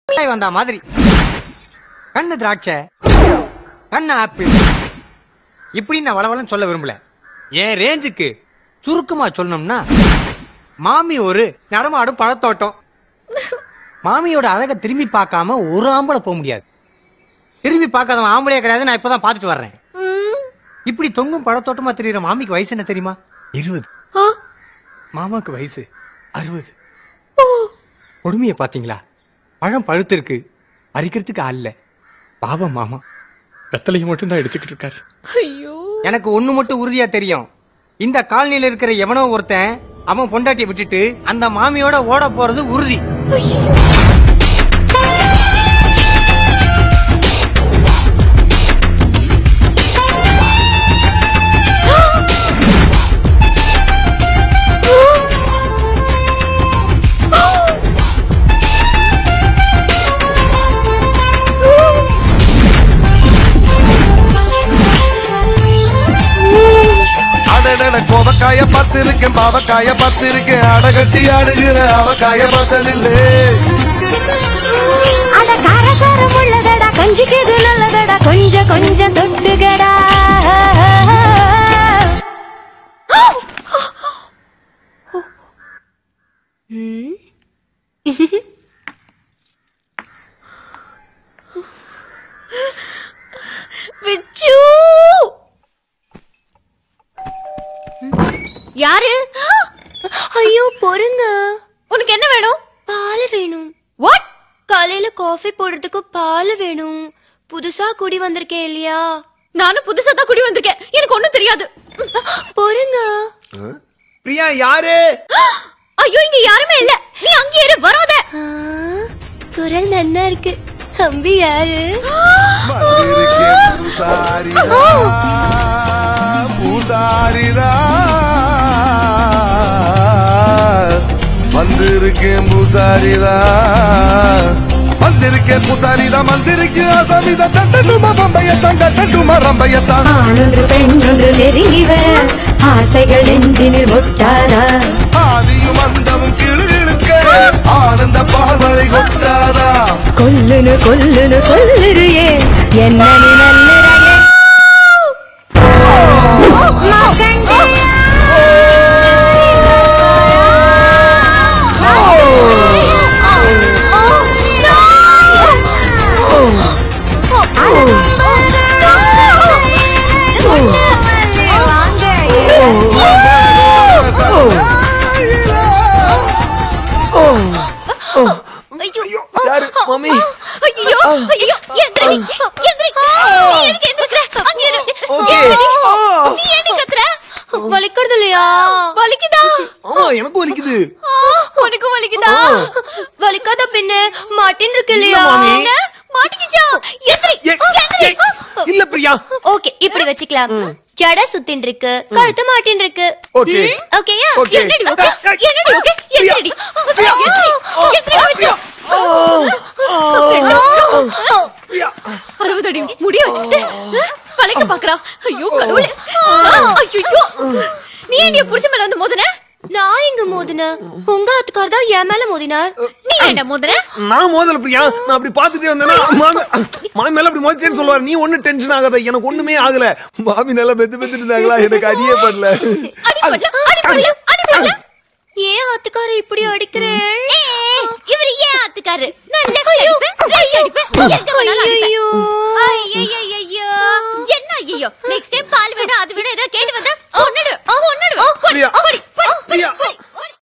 மிட்டாய் வந்தா மாதிரி கண்ணு திராட்சை கண்ணு ஆப்பிள் இப்படி நான் வளவலன்னு சொல்ல விரும்பல என் ரேஞ்சுக்கு சுருக்கமா சொல்லணும்னா மாமி ஒரு நடமாடும் பழத்தோட்டம் மாமியோட அழகை திரும்பி பார்க்காம ஒரு ஆம்பளை போக முடியாது திரும்பி பார்க்காதவன் ஆம்பளையே கிடையாது நான் இப்பதான் பார்த்துட்டு வர்றேன் இப்படி தொங்கும் பழத்தோட்டமா தெரியுற மாமிக்கு வயசு என்ன தெரியுமா இருபது மாமாக்கு வயசு அறுபது கொடுமையை பாத்தீங்களா பழம் பழுத்து இருக்கு பறிக்கிறதுக்கு ஆள் இல்ல பாவம் மாமா வெத்தலையை மட்டும் தான் எடுத்துக்கிட்டு இருக்காரு ஐயோ எனக்கு ஒண்ணு மட்டும் உறுதியா தெரியும் இந்த காலனில இருக்கிற எவனோ ஒருத்தன் அவன் பொண்டாட்டியை விட்டுட்டு அந்த மாமியோட ஓட போறது உறுதி அடடட கோவக்காய பார்த்திருக்கேன் பாவக்காய பார்த்திருக்கேன் அடகட்டி ஆடுகிற அவக்காய பார்த்ததில்லை அட காரசாரம் உள்ளதடா கஞ்சிக்கு இது நல்லதடா கொஞ்சம் கொஞ்சம் தொட்டுகடா விச்சு யாரு ஐயோ பொறுங்க உனக்கு என்ன வேணும் பால் வேணும் வாட் காலையில காஃபி போடுறதுக்கு பால் வேணும் புதுசா குடி வந்திருக்கேன் இல்லையா நானும் புதுசா தான் குடி வந்திருக்கேன் எனக்கு ஒண்ணும் தெரியாது பொறுங்க பிரியா யாரு ஐயோ இங்க யாருமே இல்ல நீ அங்கே இரு வராத ஆ, குரல் நன்னா இருக்கு தம்பி யாரு வந்திருக்கேன் பூசாரிதா, பூசாரிதா. வந்திருக்கேன் பூசாரிதா வந்திருக்கேன் பூசாரிதா வந்திருக்கேன் அசமித தட்டட்டுமா பம்பையத்தான் கட்டட்டுமா ரம்பையத்தான் ஆணொன்று பெண்ணொன்று நெருங்கி வர ஆசைகள் நெஞ்சினில் ஒட்டாதா ஆதியும் அந்தமும் கிளுகிழுக்க ஆனந்த பால்மழை கொட்டாதா கொல்லுனு கொல்லுனு கொல்லுறியே என்ன நீ நல்லுறையே யாரு மம்மி ஐயோ ஐயோ எந்திரி எந்திரி நீ எதுக்கு எந்திரிக்கிற அங்க இரு Okay. எந்திரி. நீ ஏன் கத்துற வலிக்கிறது இல்லையா வலிக்குதா ஆமா எனக்கும் வலிக்குது ஆ, உனக்கும் வலிக்குதா வலிக்காத பின்ன மாட்டின் இருக்கு இல்லையா என்ன? மாட்டிக்கிச்சா எந்திரி ஏ- எந்திரி ஏ- இல்ல பிரியா ஓகே இப்படி வச்சுக்கலாம் ஜட சுத்தின் இருக்கு கழுத்து மாட்டின் இருக்கு Okay. ம், ஓகேயா Okay. என்னடி ஓகே என்னடி ஓகே எந்திரிடி எந்திரி எந்திரி வச்சு பிரியா அறுபது அடி முடிய வச்சுக்கிட்டு பழைக்க பாக்குறா ஐயோ கடவுளே ஐயோ நீ ஏன் என் புருஷன் மேல வந்து மோதுன நான் இங்க மோதின உங்க ஆத்துக்கார் தான் என் மேல மோதினார் நீ என்ன மோதுன நான் மோதல பிரியா நான் அப்படி பாத்துட்டே வந்தேன்னா மாமி மாமி மேல அப்படி மோதிச்சேன்னு சொல்லுவாரு நீ ஒண்ணும் டென்ஷன் ஆகாத எனக்கு ஒண்ணுமே ஆகல மாமி நல்லா பெத்து பெத்து இருந்தாங்களா எனக்கு அடியே பண்ணல அடி பண்ணல அடி பண்ணல அடி பண்ணல ஏன் ஆத்துக்கார இப்படி அடிக்கிறேன் இவர் ஏன் ஆத்துக்காரு நான் லெஃப்ட் அடிப்பேன் ரைட் அடிப்பேன் எங்க வேணாலும் அடிப்பேன் ஐயோ ஐயோ என்ன ஐயோ நெக்ஸ்ட் டைம் பால் வேணும் அது வேணும் ஏதாவது கேட்டு